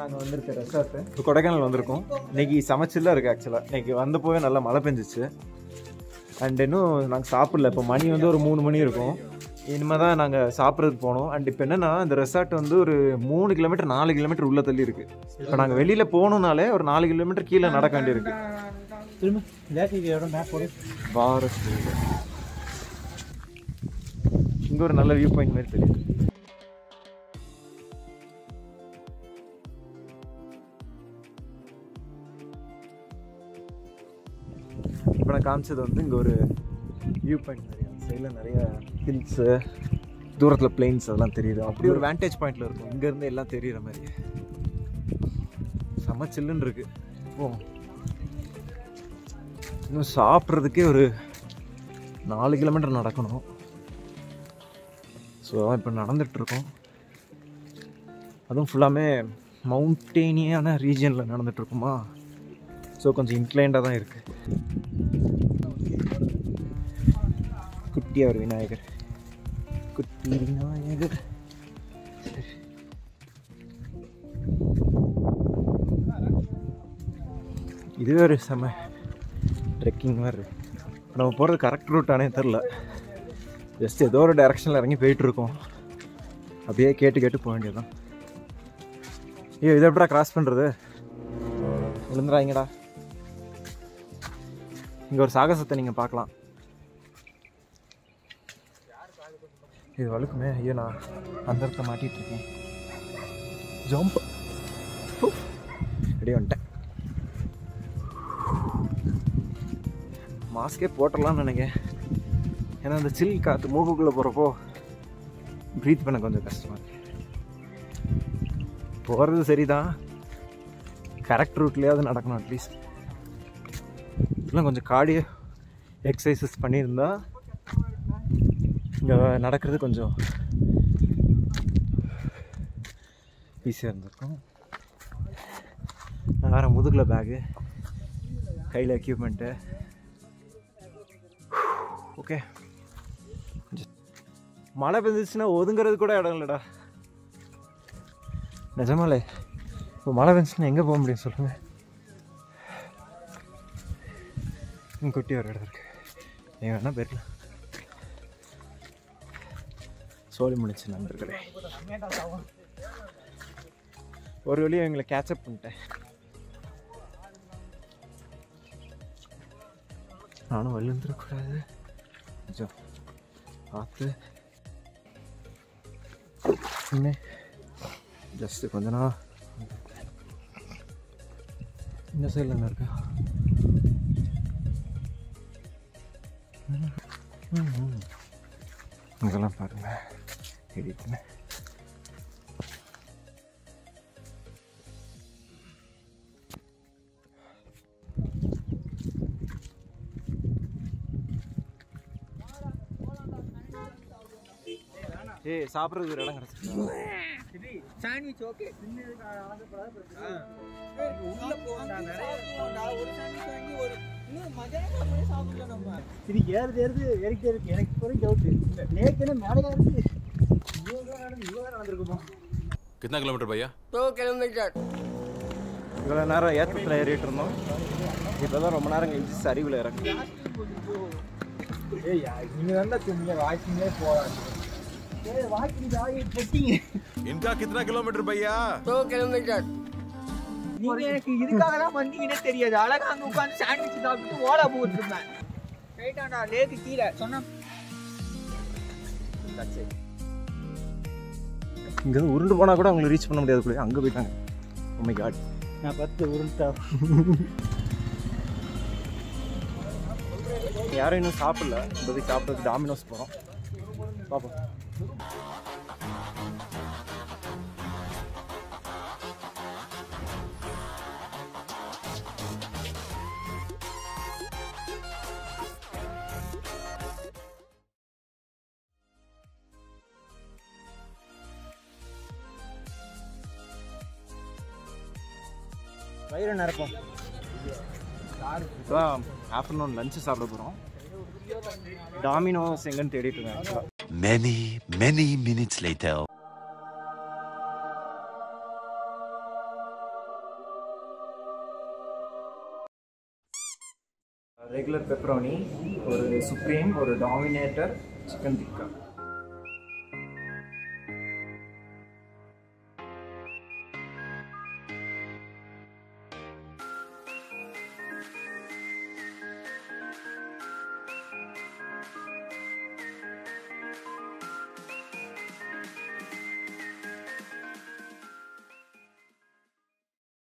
நாங்கள் வந்திருக்க ரெசார்ட்டு இப்போ கொடைக்கானல் வந்திருக்கோம் இன்னைக்கு சமைச்சில் இருக்குது ஆக்சுவலாக இன்னைக்கு வந்த போய் நல்லா மழை பெஞ்சிச்சு அண்ட் இன்னும் நாங்கள் சாப்பிடல இப்போ மணி வந்து ஒரு மூணு மணி இருக்கும் இனிமேல் தான் நாங்கள் சாப்பிட்றதுக்கு போனோம் அண்ட் இப்போ என்னென்னா இந்த ரெசார்ட் வந்து ஒரு மூணு கிலோமீட்டர் நாலு கிலோமீட்டர் உள்ள தள்ளி இருக்குது இப்போ நாங்கள் வெளியில் போகணுன்னாலே ஒரு நாலு கிலோமீட்டர் கீழே நடக்க வேண்டியிருக்கு திரும்ப லேட்டி இடம் மேப் போடு ஃபாரஸ்ட் இங்கே ஒரு நல்ல வியூ பாயிண்ட் மாதிரி தெரியுது இப்போ நான் காமிச்சது வந்து இங்கே ஒரு வியூ பாயிண்ட் மாதிரி அந்த சைடில் நிறைய ஹில்ஸு தூரத்தில் பிளெயின்ஸ் அதெல்லாம் தெரியுது அப்படி ஒரு வேண்டேஜ் பாயிண்டில் இருக்கும் இங்கேருந்து எல்லாம் தெரியுற மாதிரி செம்ம சில்லுன்னு இருக்கு ஓ இன்னும் சாப்பிட்றதுக்கே ஒரு நாலு கிலோமீட்டர் நடக்கணும் ஸோ இப்போ நடந்துகிட்ருக்கோம் அதுவும் ஃபுல்லாமே மவுண்டேனியான ரீஜனில் நடந்துகிட்ருக்குமா ஸோ கொஞ்சம் இன்க்ளைண்டாக தான் இருக்குது குட்டியாக ஒரு விநாயகர் குட்டி விநாயகர் இதுவே ஒரு செம ட்ரெக்கிங் மாதிரி இருக்கு இப்ப நம்ம போகிறது கரெக்ட் ரூட்டானே தெரில ஜஸ்ட் ஏதோ ஒரு டைரக்ஷனில் இறங்கி போயிட்டுருக்கோம் அப்படியே கேட்டு கேட்டு போக வேண்டியதுதான் ஐயோ இதை எப்படா கிராஸ் பண்ணுறது விழுந்துறாங்கடா இங்கே ஒரு சாகசத்தை நீங்கள் பார்க்கலாம் இது வழுக்குமே ஐயோ நான் அந்த இடத்த மாட்டிட்டு இருக்கேன் ஜம்ப் ரெடி வந்துட்டேன் மாஸ்கே போட்டுடலாம்னு நினைக்கிறேன் ஏன்னா அந்த சில் காற்று மூக்குக்குள்ளே போகிறப்போ ப்ரீத் பண்ண கொஞ்சம் கஷ்டமாக இருக்கு போகிறது சரிதான் கரெக்ட் ரூட்லேயாவது நடக்கணும் அட்லீஸ்ட் இதெல்லாம் கொஞ்சம் கார்டியோ எக்ஸசைசஸ் பண்ணியிருந்தா இங்கே நடக்கிறது கொஞ்சம் ஈஸியாக இருந்திருக்கும் நான் வேறு முதுகில் பேகு கையில் எக்யூப்மெண்ட்டு ஓகே மழை பெஞ்சிச்சுன்னா ஒதுங்கிறது கூட இடம் இல்லைடா நிஜமாலே இப்போ மழை பெஞ்சுன்னா எங்கே போக முடியும் சொல்லுங்கள் இங்கே குட்டி ஒரு இடம் இருக்கு நீ வேணா போயிருக்கலாம் சோழி முடிச்சு நண்பர்களே ஒரு வழியாக எங்களை கேட்சப் பண்ணிட்டேன் நானும் வள்ளுந்துடக்கூடாது கொஞ்சம் பார்த்து சும்மே ஜஸ்ட்டு கொஞ்ச நாள் இந்த சைடில் என்ன இருக்கா இங்கெல்லாம் பாருங்க எடிட்னு ஏய் சாப்பிட்றதுக்கு ஒரு இடம் கிடச்சிருக்கு சாண்ட்விச் ஓகே உள்ள போகணும் ஒரு சாண்ட்விச் வாங்கி ஒரு இன்னும் மதியானம் கூட சாப்பிடல நம்ம இது ஏறுது ஏறுது ஏறிக்கிட்டே இருக்கு எனக்கு கூட டவுட் நேற்று மேலே இருக்கு இவ்வளோ நடந்து இவ்வளோ நடந்திருக்குமா कितना किलोमीटर भैया டூ கிலோமீட்டர் இவ்வளோ நேரம் ஏற்றத்தில் ஏறிட்டு இருந்தோம் இப்போ தான் ரொம்ப நேரம் கழிச்சு சரிவில் இறங்கு ஏய் நீங்கள் தானே சொன்னீங்க வாக்கிங்கே போகாது ஏய் வாக்கிங் ஜாகி பொட்டிங்க इनका कितना किलोमीटर भैया டூ கிலோமீட்டர் நீங்க எனக்கு இதுக்காக தான் வந்தீங்கன்னே தெரியாது அழகா அங்க உட்காந்து சாண்ட்விச் சாப்பிட்டு ஓலா போட்டு இருந்தேன் ரைட்டாண்டா லேக்கு கீழே சொன்னா இங்கேருந்து உருண்டு போனால் கூட அவங்களை ரீச் பண்ண முடியாது போல அங்கே போயிட்டாங்க உண்மை காட் நான் பத்து உருண்டா யாரும் இன்னும் சாப்பிடல இப்போதைக்கு சாப்பிட்றதுக்கு டாமினோஸ் போகிறோம் பார்ப்போம் வயிறு நிரப்போம் இப்போ ஆஃப்டர்நூன் லஞ்சு சாப்பிட போகிறோம் டாமினோஸ் எங்கன்னு தேடிட்டு இருக்கேன் ஆக்சுவலாக Many, many minutes later. Regular pepperoni ஒரு சுப்ரீம் ஒரு டாமினேட்டர் சிக்கன் டிக்கா